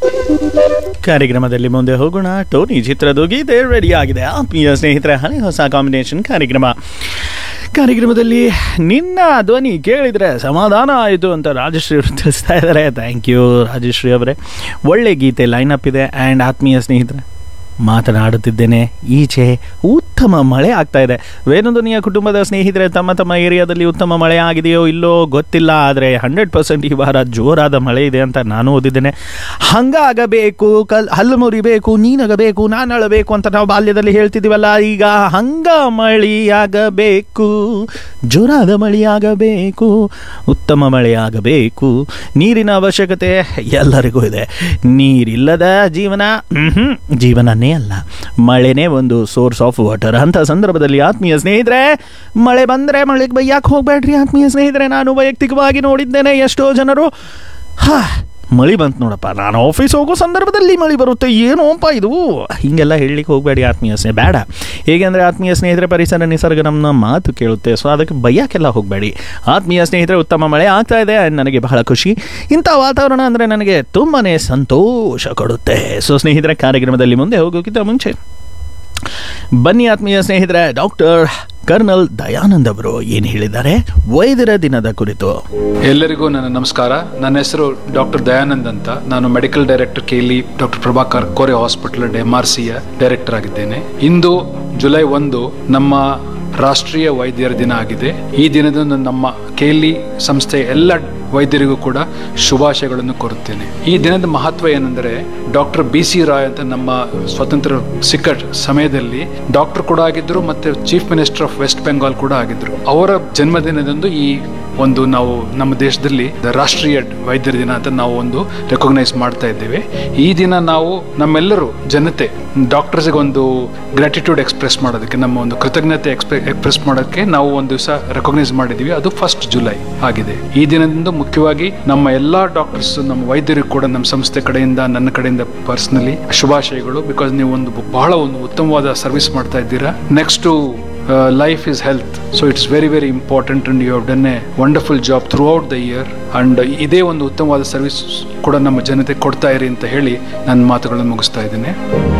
ಕಾರ್ಯಕ್ರಮದಲ್ಲಿ ಮುಂದೆ ಹೋಗೋಣ ಟೋನಿ ಚಿತ್ರದ ಗೀತೆ ರೆಡಿ ಆಗಿದೆ ಆತ್ಮೀಯ ಸ್ನೇಹಿತರೆ ಹಳೆ ಹೊಸ ಕಾಂಬಿನೇಷನ್ ಕಾರ್ಯಕ್ರಮ ಕಾರ್ಯಕ್ರಮದಲ್ಲಿ ನಿನ್ನ ಧ್ವನಿ ಕೇಳಿದರೆ ಸಮಾಧಾನ ಆಯಿತು ಅಂತ ರಾಜಶ್ರೀ ಅವರು ತಿಳಿಸ್ತಾ ಇದ್ದಾರೆ ಥ್ಯಾಂಕ್ ಯು ರಾಜಶ್ರೀ ಅವರೇ ಒಳ್ಳೆ ಗೀತೆ ಲೈನಪ್ ಇದೆ ಆ್ಯಂಡ್ ಆತ್ಮೀಯ ಸ್ನೇಹಿತರೆ ಮಾತನಾಡುತ್ತಿದ್ದೇನೆ ಈಚೆ ಉತ್ತಮ ಮಳೆ ಆಗ್ತಾ ಇದೆ ವೇಣುಧ್ವನಿಯ ಕುಟುಂಬದ ಸ್ನೇಹಿತರೆ ತಮ್ಮ ತಮ್ಮ ಏರಿಯಾದಲ್ಲಿ ಉತ್ತಮ ಮಳೆ ಆಗಿದೆಯೋ ಇಲ್ಲೋ ಗೊತ್ತಿಲ್ಲ ಆದರೆ ಹಂಡ್ರೆಡ್ ಪರ್ಸೆಂಟ್ ಈ ವಾರ ಜೋರಾದ ಮಳೆ ಇದೆ ಅಂತ ನಾನು ಓದಿದ್ದೇನೆ ಹಂಗಾಗಬೇಕು ಕಲ್ ಹಲ್ಲು ಮುರಿಬೇಕು ನೀನಗಬೇಕು ನಾನು ಅಳಬೇಕು ಅಂತ ನಾವು ಬಾಲ್ಯದಲ್ಲಿ ಹೇಳ್ತಿದ್ದೀವಲ್ಲ ಈಗ ಹಂಗ ಮಳೆಯಾಗಬೇಕು ಜೋರಾದ ಮಳೆಯಾಗಬೇಕು ಉತ್ತಮ ಮಳೆಯಾಗಬೇಕು ನೀರಿನ ಅವಶ್ಯಕತೆ ಎಲ್ಲರಿಗೂ ಇದೆ ನೀರಿಲ್ಲದ ಜೀವನ ಮ್ಹೂ, ಜೀವನನೇ ಅಲ್ಲ ಮಳೆನೇ ಒಂದು ಸೋರ್ಸ್ ಆಫ್ ವಾಟರ್ ಅಂತ ಸಂದರ್ಭದಲ್ಲಿ ಆತ್ಮೀಯ ಸ್ನೇಹಿತರೆ ಮಳೆ ಬಂದರೆ ಮಳೆಗೆ ಬೈಯಕ್ಕೆ ಹೋಗಬೇಡ್ರಿ ಆತ್ಮೀಯ ಸ್ನೇಹಿತರೆ ನಾನು ವೈಯಕ್ತಿಕವಾಗಿ ನೋಡಿದ್ದೇನೆ ಎಷ್ಟೋ ಜನರು ಹಾ ಮಳೆ ಬಂತು ನೋಡಪ್ಪ ನಾನು ಆಫೀಸ್ ಹೋಗೋ ಸಂದರ್ಭದಲ್ಲಿ ಮಳೆ ಬರುತ್ತೆ ಏನೋಪ್ಪ ಇದು ಹೀಗೆಲ್ಲ ಹೇಳಲಿಕ್ಕೆ ಹೋಗಬೇಡಿ ಆತ್ಮೀಯ ಸ್ನೇಹ ಬೇಡ ಹೇಗೆ ಅಂದರೆ ಆತ್ಮೀಯ ಸ್ನೇಹಿತರೆ ಪರಿಸರ ನಿಸರ್ಗ ನಮ್ಮ ಮಾತು ಕೇಳುತ್ತೆ ಸೊ ಅದಕ್ಕೆ ಬೈಯಕ್ಕೆಲ್ಲ ಹೋಗಬೇಡಿ ಆತ್ಮೀಯ ಸ್ನೇಹಿತರೆ ಉತ್ತಮ ಮಳೆ ಆಗ್ತಾ ಇದೆ and ನನಗೆ ಬಹಳ ಖುಷಿ ಇಂಥ ವಾತಾವರಣ ಅಂದರೆ ನನಗೆ ತುಂಬಾ ಸಂತೋಷ ಕೊಡುತ್ತೆ ಸೊ ಸ್ನೇಹಿತರೆ ಕಾರ್ಯಕ್ರಮದಲ್ಲಿ ಮುಂದೆ ಹೋಗೋಕ್ಕಿಂತ ಮುಂಚೆ ಬನ್ನಿ ಆತ್ಮೀಯ ಸ್ನೇಹಿತರೆ ಡಾಕ್ಟರ್ ಕರ್ನಲ್ ದಯಾನಂದ್ ಅವರು ಏನು ಹೇಳಿದ್ದಾರೆ ವೈದ್ಯರ ದಿನದ ಕುರಿತು ಎಲ್ಲರಿಗೂ ನನ್ನ ನಮಸ್ಕಾರ ನನ್ನ ಹೆಸರು ಡಾಕ್ಟರ್ ದಯಾನಂದ್ ಅಂತ ನಾನು ಮೆಡಿಕಲ್ ಡೈರೆಕ್ಟರ್ ಕೇಲಿ doctor Prabhakar Kore hospital M R ಸಿಯ ಡೈರೆಕ್ಟರ್ ಆಗಿದ್ದೇನೆ ಇಂದು ಜುಲೈ ಒಂದು ನಮ್ಮ ರಾಷ್ಟ್ರೀಯ ವೈದ್ಯರ ದಿನ ಆಗಿದೆ ಈ ದಿನದಂದು ನಮ್ಮ ಕೇಲಿ ಸಂಸ್ಥೆ ಎಲ್ಲ ವೈದ್ಯರಿಗೂ ಕೂಡ ಶುಭಾಶಯಗಳನ್ನು ಕೋರುತ್ತೇನೆ ಈ ದಿನದ ಮಹತ್ವ ಏನೆಂದರೆ ಡಾಕ್ಟರ್ ಬಿ ಸಿ ರಾಯ್ ಅಂತ ನಮ್ಮ ಸ್ವತಂತ್ರ ಸಿಕ್ಕ ಸಮಯದಲ್ಲಿ ಡಾಕ್ಟರ್ ಕೂಡ ಆಗಿದ್ರು ಮತ್ತೆ chief minister of West Bengal ಕೂಡ ಆಗಿದ್ರು ಅವರ ಜನ್ಮದಿನದಂದು ಈ ಒಂದು ನಾವು ನಮ್ಮ ದೇಶದಲ್ಲಿ ರಾಷ್ಟ್ರೀಯ ವೈದ್ಯರ ದಿನ ಅಂತ ನಾವು ಒಂದು ರೆಕಗ್ನೈಸ್ ಮಾಡ್ತಾ ಇದ್ದೇವೆ ಈ ದಿನ ನಾವು ನಮ್ಮೆಲ್ಲರೂ ಜನತೆ ಡಾಕ್ಟರ್ಸ್ಗೆ ಒಂದು ಗ್ರಾಟಿಟ್ಯೂಡ್ ಎಕ್ಸ್ಪ್ರೆಸ್ ಮಾಡೋದಕ್ಕೆ ನಮ್ಮ ಒಂದು ಕೃತಜ್ಞತೆ ಎಕ್ಸ್ಪ್ರೆಸ್ ಮಾಡೋದಕ್ಕೆ ನಾವು ಒಂದು ದಿವಸ ರೆಕಗ್ನೈಸ್ ಮಾಡಿದ್ದೀವಿ ಅದು ಫಸ್ಟ್ ಜುಲೈ ಆಗಿದೆ ಈ ದಿನದಿಂದ ಮುಖ್ಯವಾಗಿ ನಮ್ಮ ಎಲ್ಲಾ ಡಾಕ್ಟರ್ಸ್ ನಮ್ಮ ವೈದ್ಯರಿಗೂ ಕೂಡ ನಮ್ಮ ಸಂಸ್ಥೆ ಕಡೆಯಿಂದ ನನ್ನ ಕಡೆಯಿಂದ ಪರ್ಸನಲಿ ಶುಭಾಶಯಗಳು ಬಿಕಾಸ್ ನೀವು ಒಂದು ಬಹಳ ಒಂದು ಉತ್ತಮವಾದ ಸರ್ವಿಸ್ ಮಾಡ್ತಾ ಇದ್ದೀರಾ next life is health so it's very very important and you have done a wonderful job throughout the year and ಇದೇ ಒಂದು ಉತ್ತಮವಾದ ಸರ್ವಿಸ್ ಕೂಡ ನಮ್ಮ ಜನತೆ ಕೊಡ್ತಾ ಇರಿ ಅಂತ ಹೇಳಿ ನನ್ನ ಮಾತುಗಳನ್ನು ಮುಗಿಸ್ತಾ ಇದ್ದೇನೆ